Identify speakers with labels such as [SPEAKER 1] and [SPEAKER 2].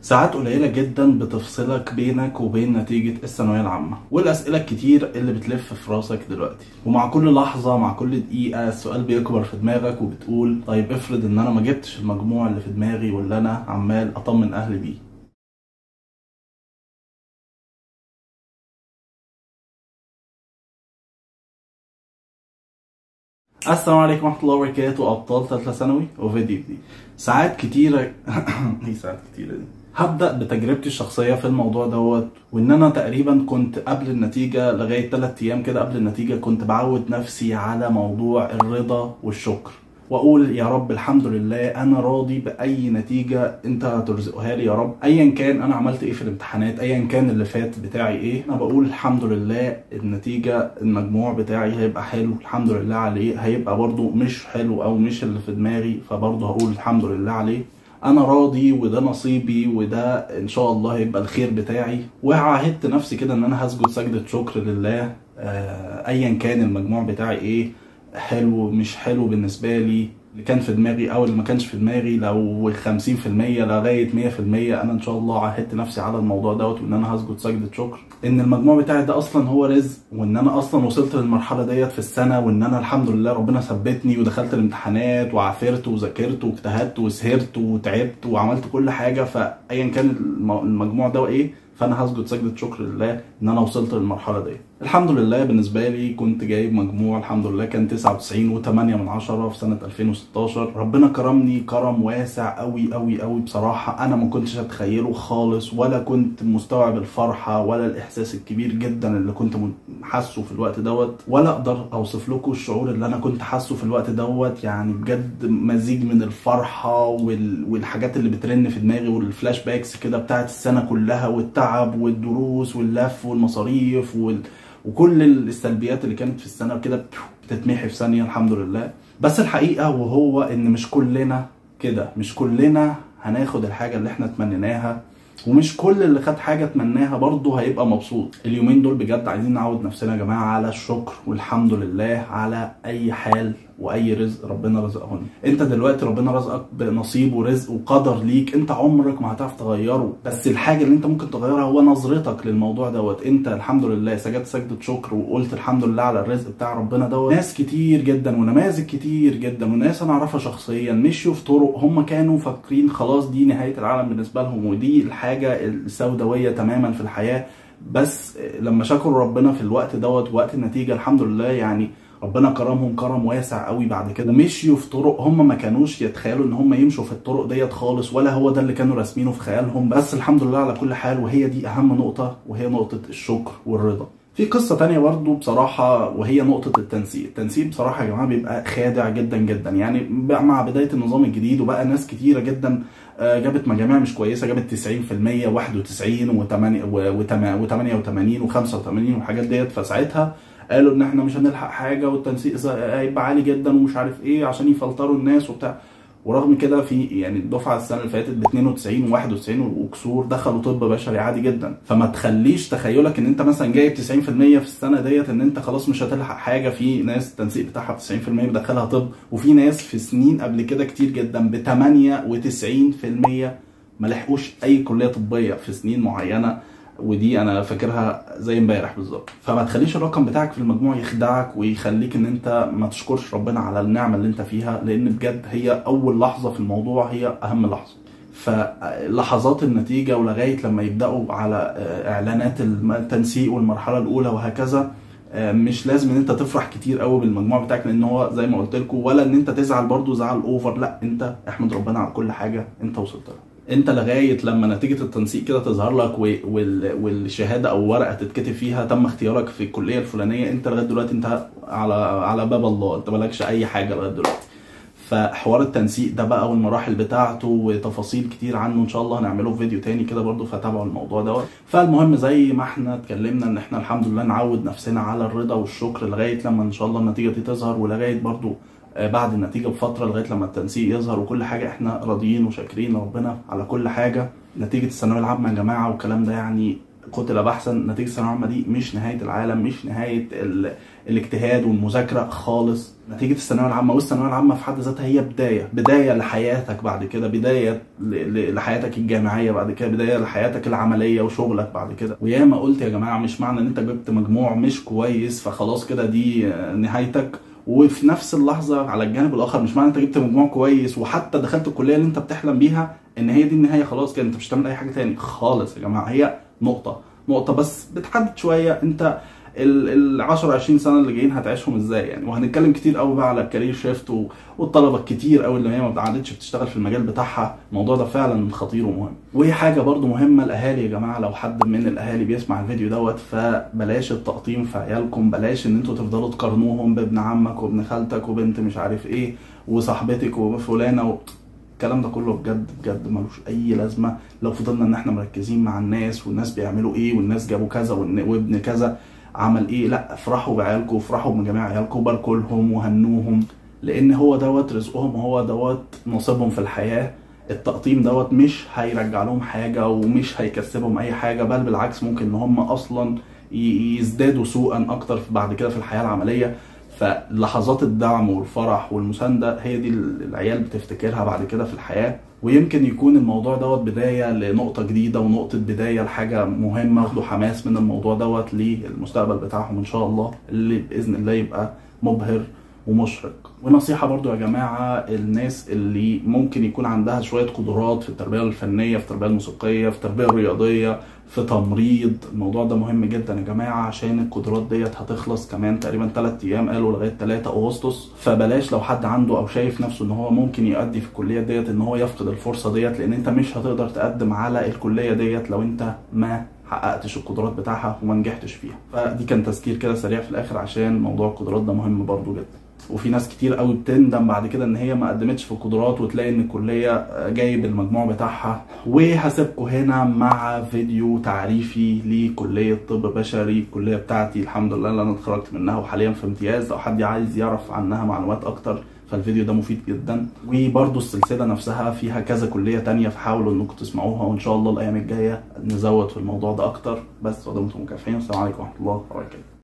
[SPEAKER 1] ساعات قليلة جدا بتفصلك بينك وبين نتيجة الثانوية العامة والأسئلة الكتير اللي بتلف في راسك دلوقتي ومع كل لحظة مع كل دقيقة السؤال بيكبر في دماغك وبتقول طيب افرض ان انا ما جبتش المجموع اللي في دماغي واللي انا عمال اطمن اهلي بيه السلام عليكم ورحمة الله وبركاته أبطال ثالثة ثانوي وفيديو جديد ساعات كتيرة ايه ساعات كتيرة دي هبدأ بتجربتي الشخصية في الموضوع دوت وإن أنا تقريبا كنت قبل النتيجة لغاية 3 أيام كده قبل النتيجة كنت بعود نفسي على موضوع الرضا والشكر واقول يا رب الحمد لله انا راضي باي نتيجه انت هترزقها لي يا رب ايا كان انا عملت ايه في الامتحانات ايا كان اللي فات بتاعي ايه انا بقول الحمد لله النتيجه المجموع بتاعي هيبقى حلو الحمد لله عليه هيبقى برضو مش حلو او مش اللي في دماغي فبرضو هقول الحمد لله عليه انا راضي وده نصيبي وده ان شاء الله هيبقى الخير بتاعي وعاهدت نفسي كده ان انا هسجد سجدة شكر لله آه، ايا كان المجموع بتاعي ايه حلو مش حلو بالنسبة لي اللي كان في دماغي او اللي ما كانش في دماغي لو 50% لغايه 100% انا ان شاء الله عهدت نفسي على الموضوع دوت وان انا هسجد سجده شكر ان المجموع بتاعي ده اصلا هو رزق وان انا اصلا وصلت للمرحله ديت في السنه وان انا الحمد لله ربنا ثبتني ودخلت الامتحانات وعافرت وذاكرت واجتهدت وسهرت وتعبت وعملت كل حاجه فايا كان الم- المجموع ده ايه فانا هسجد سجده شكر لله ان انا وصلت للمرحله دي الحمد لله بالنسبه لي كنت جايب مجموع الحمد لله كان 99 و8 من عشرة في سنه 2016 ربنا كرمني كرم واسع قوي قوي قوي بصراحه انا ما كنتش اتخيله خالص ولا كنت مستوعب الفرحه ولا الاحساس الكبير جدا اللي كنت م- حاسه في الوقت دوت ولا اقدر اوصف لكم الشعور اللي انا كنت حاسه في الوقت دوت يعني بجد مزيج من الفرحه وال... والحاجات اللي بترن في دماغي والفلاش باكس كده بتاعت السنه كلها والتعب والدروس واللف والمصاريف وال... وكل السلبيات اللي كانت في السنه كده بتتمحي في ثانيه الحمد لله بس الحقيقه وهو ان مش كلنا كده مش كلنا هناخد الحاجه اللي احنا تمنيناها ومش كل اللي خد حاجه اتمناها برضه هيبقى مبسوط اليومين دول بجد عايزين نعود نفسنا يا جماعه على الشكر والحمد لله على اي حال واي رزق ربنا رزقهن انت دلوقتي ربنا رزقك بنصيب ورزق وقدر ليك انت عمرك ما هتعرف تغيره بس الحاجه اللي انت ممكن تغيرها هو نظرتك للموضوع دوت انت الحمد لله سجدت سجده شكر وقلت الحمد لله على الرزق بتاع ربنا دوت ناس كتير جدا ونماذج كتير جدا وناس انا اعرفها شخصيا مشيوا في طرق هم كانوا فاكرين خلاص دي نهايه العالم بالنسبه لهم ودي الحاجه السوداويه تماما في الحياه بس لما شكروا ربنا في الوقت دوت وقت النتيجه الحمد لله يعني ربنا كرمهم كرم واسع قوي بعد كده مشيوا في طرق هم ما كانوش يتخيلوا ان هم يمشوا في الطرق ديت خالص ولا هو ده اللي كانوا راسمينه في خيالهم بس الحمد لله على كل حال وهي دي اهم نقطة وهي نقطة الشكر والرضا في قصة تانية برضو بصراحة وهي نقطة التنسيق التنسيق بصراحة يا جماعة بيبقى خادع جدا جدا يعني بقى مع بداية النظام الجديد وبقى ناس كتيرة جدا آه، جابت مجاميع مش كويسة جابت 90% 91 و88 و85 والحاجات ديت فساعتها قالوا ان احنا مش هنلحق حاجه والتنسيق ز- هيبقى عالي جدا ومش عارف ايه عشان يفلتروا الناس وبتاع ورغم كده في يعني الدفعه السنه اللي فاتت ب 92 و91 وكسور دخلوا طب بشري عادي جدا فما تخليش تخيلك ان انت مثلا جايب 90% في السنه ديت ان انت خلاص مش هتلحق حاجه في ناس التنسيق بتاعها 90% مدخلها طب وفي ناس في سنين قبل كده كتير جدا ب 98% ما لحقوش اي كليه طبيه في سنين معينه ودي انا فاكرها زي امبارح بالظبط فما تخليش الرقم بتاعك في المجموع يخدعك ويخليك ان انت ما تشكرش ربنا على النعمه اللي انت فيها لان بجد هي اول لحظه في الموضوع هي اهم لحظه فلحظات النتيجه ولغايه لما يبداوا على آه، اعلانات الم- التنسيق والمرحله الاولى وهكذا آه، مش لازم ان انت تفرح كتير قوي بالمجموع بتاعك لان هو زي ما قلت لكم ولا ان انت تزعل برضو زعل اوفر لا انت احمد ربنا على كل حاجه انت وصلت لها انت لغايه لما نتيجه التنسيق كده تظهر لك و- وال- والشهاده او ورقه تتكتب فيها تم اختيارك في الكليه الفلانيه انت لغايه دلوقتي انت على على باب الله انت مالكش اي حاجه لغايه دلوقتي فحوار التنسيق ده بقى والمراحل بتاعته وتفاصيل كتير عنه ان شاء الله هنعمله في فيديو تاني كده برضو فتابعوا الموضوع دوت فالمهم زي ما احنا اتكلمنا ان احنا الحمد لله نعود نفسنا على الرضا والشكر لغايه لما ان شاء الله النتيجه دي تظهر ولغايه برضو آه، بعد النتيجه بفتره لغايه لما التنسيق يظهر وكل حاجه احنا راضيين وشاكرين ربنا على كل حاجه نتيجه الثانويه العامه يا جماعه والكلام ده يعني قتل بحثا نتيجه الثانويه العامه دي مش نهايه العالم مش نهايه ال... الاجتهاد والمذاكره خالص نتيجه الثانويه العامه والثانويه العامه في حد ذاتها هي بدايه بدايه لحياتك بعد كده بدايه ل... ل... لحياتك الجامعيه بعد كده بدايه لحياتك العمليه وشغلك بعد كده وياما قلت يا جماعه مش معنى ان انت جبت مجموع مش كويس فخلاص كده دي نهايتك وفي نفس اللحظه على الجانب الاخر مش معنى انت جبت مجموع كويس وحتى دخلت الكليه اللي انت بتحلم بيها ان هي دي النهايه خلاص كده انت مش هتعمل اي حاجه تاني خالص يا جماعه هي نقطه نقطه بس بتحدد شويه انت ال 10 20 سنه اللي جايين هتعيشهم ازاي يعني وهنتكلم كتير قوي بقى على الكارير شيفت والطلبه الكتير قوي اللي هي ما عادتش بتشتغل في المجال بتاعها الموضوع ده فعلا خطير ومهم وهي حاجه برضو مهمه الاهالي يا جماعه لو حد من الاهالي بيسمع الفيديو دوت فبلاش التقطيم في عيالكم بلاش ان انتوا تفضلوا تقارنوهم بابن عمك وابن خالتك وبنت مش عارف ايه وصاحبتك وفلانه و... الكلام ده كله بجد بجد ملوش اي لازمه لو فضلنا ان احنا مركزين مع الناس والناس بيعملوا ايه والناس جابوا كذا وابن كذا عمل ايه لا افرحوا بعيالكم وافرحوا بجميع عيالكم باركوا لهم وهنوهم لان هو دوت رزقهم وهو دوت نصيبهم في الحياه التقطيم دوت مش هيرجع لهم حاجه ومش هيكسبهم اي حاجه بل بالعكس ممكن ان هم اصلا يزدادوا سوءا اكتر بعد كده في الحياه العمليه فلحظات الدعم والفرح والمسانده هي دي العيال بتفتكرها بعد كده في الحياه ويمكن يكون الموضوع دوت بدايه لنقطه جديده ونقطه بدايه لحاجه مهمه واخدوا حماس من الموضوع دوت للمستقبل بتاعهم ان شاء الله اللي باذن الله يبقى مبهر ومشرق ونصيحة برضو يا جماعة الناس اللي ممكن يكون عندها شوية قدرات في التربية الفنية في التربية الموسيقية في التربية الرياضية في تمريض الموضوع ده مهم جدا يا جماعة عشان القدرات ديت هتخلص كمان تقريبا 3 ايام قالوا لغاية 3 اغسطس فبلاش لو حد عنده او شايف نفسه ان هو ممكن يؤدي في الكلية ديت ان هو يفقد الفرصة ديت لان انت مش هتقدر تقدم على الكلية ديت لو انت ما حققتش القدرات بتاعها وما نجحتش فيها فدي كان تذكير كده سريع في الاخر عشان موضوع القدرات ده مهم برضو جدا وفي ناس كتير قوي بتندم بعد كده ان هي ما قدمتش في القدرات وتلاقي ان الكليه جايب المجموع بتاعها وهسيبكم هنا مع فيديو تعريفي لكليه طب بشري الكليه بتاعتي الحمد لله اللي انا اتخرجت منها وحاليا في امتياز لو حد عايز يعرف عنها معلومات اكتر فالفيديو ده مفيد جدا وبرده السلسله نفسها فيها كذا كليه تانية فحاولوا انكم تسمعوها وان شاء الله الايام الجايه نزود في الموضوع ده اكتر بس ودمتم مكافحين والسلام عليكم ورحمه الله وبركاته